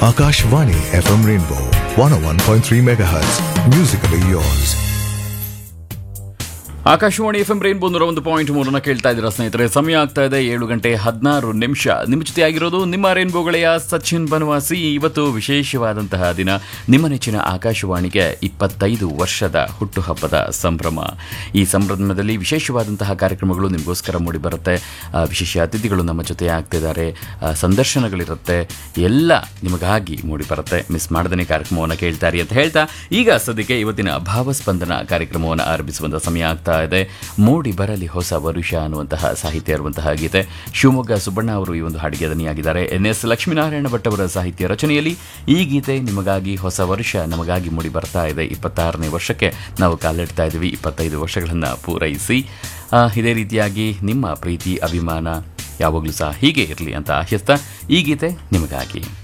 Akashvani FM Rainbow 101.3 MHz. Musically yours. Akashvani F M rainbow ನೂರ ಒಂದು point ಮೂರನ್ನ ಕೇಳ್ತಾ ಇದ್ದೀರಾ ಸ್ನೇಹಿತರೆ ಸಮಯ ಆಗ್ತಾ ಇದೆ ಏಳು ಗಂಟೆ ಹದಿನಾರು ನಿಮಿಷ ನಿಮ್ಮ ಜೊತೆ ಆಗಿರೋದು ನಿಮ್ಮ ರೈನ್ಬೋ ಗೆಳೆಯ ಸಚಿನ್ ಬನವಾಸಿ ಇವತ್ತು ವಿಶೇಷವಾದಂತಹ ದಿನ ನಿಮ್ಮ ನೆಚ್ಚಿನ ಆಕಾಶವಾಣಿಗೆ ಇಪ್ಪತ್ತೈದು ವರ್ಷದ ಹುಟ್ಟುಹಬ್ಬದ ಸಂಭ್ರಮ ಈ ಸಂಭ್ರಮದಲ್ಲಿ ವಿಶೇಷವಾದಂತಹ ಕಾರ್ಯಕ್ರಮಗಳು ನಿಮಗೋಸ್ಕರ ಮೂಡಿ ಬರುತ್ತೆ ಆ, ವಿಶೇಷ ಅತಿಥಿಗಳು ನಮ್ಮ ಜೊತೆ ಆಗ್ತಿದ್ದಾರೆ ಆ, ಸಂದರ್ಶನಗಳಿರುತ್ತೆ ಎಲ್ಲ ನಿಮಗಾಗಿ ಮೂಡಿ ಬರುತ್ತೆ ಮಿಸ್ ಮಾಡದೇ ಕಾರ್ಯಕ್ರಮವನ್ನು ಕೇಳ್ತಾರೆ ಅಂತ ಹೇಳ್ತಾ ಈಗ ಸದ್ಯಕ್ಕೆ ಇವತ್ತಿನ ಭಾವಸ್ಪಂದನ ಕಾರ್ಯಕ್ರಮವನ್ನು ಆರಂಭಿಸುವಂತಹ ಸಮಯ ಆಗ್ತಾ ಇದೆ ಮೂಡಿ ಬರಲಿ ಹೊಸ ವರುಷ ಅನ್ನುವಂತಹ ಸಾಹಿತ್ಯ ಇರುವಂತಹ ಗೀತೆ ಶಿವಮೊಗ್ಗ ಸುಬ್ಬಣ್ಣ ಅವರು ಈ ಒಂದು ಹಾಡಿಗೆ ದನಿಯಾಗಿದ್ದಾರೆ ಎನ್ ಎಸ್ ಲಕ್ಷ್ಮೀನಾರಾಯಣ ಭಟ್ ಅವರ ಸಾಹಿತ್ಯ ರಚನೆಯಲ್ಲಿ ಈ ಗೀತೆ ನಿಮಗಾಗಿ ಹೊಸ ವರ್ಷ ನಮಗಾಗಿ ಮೂಡಿ ಬರ್ತಾ ಇದೆ ಇಪ್ಪತ್ತಾರನೇ ವರ್ಷಕ್ಕೆ ನಾವು ಕಾಲಿಡ್ತಾ ಇದ್ದೀವಿ ಇಪ್ಪತ್ತೈದು ವರ್ಷಗಳನ್ನು ಪೂರೈಸಿ ಆ, ಇದೇ ರೀತಿಯಾಗಿ ನಿಮ್ಮ ಪ್ರೀತಿ ಅಭಿಮಾನ ಯಾವಾಗಲೂ ಸಹ ಹೀಗೆ ಇರಲಿ ಅಂತ ಆಶಿಸ್ತಾ ಈ ಗೀತೆ ನಿಮಗಾಗಿ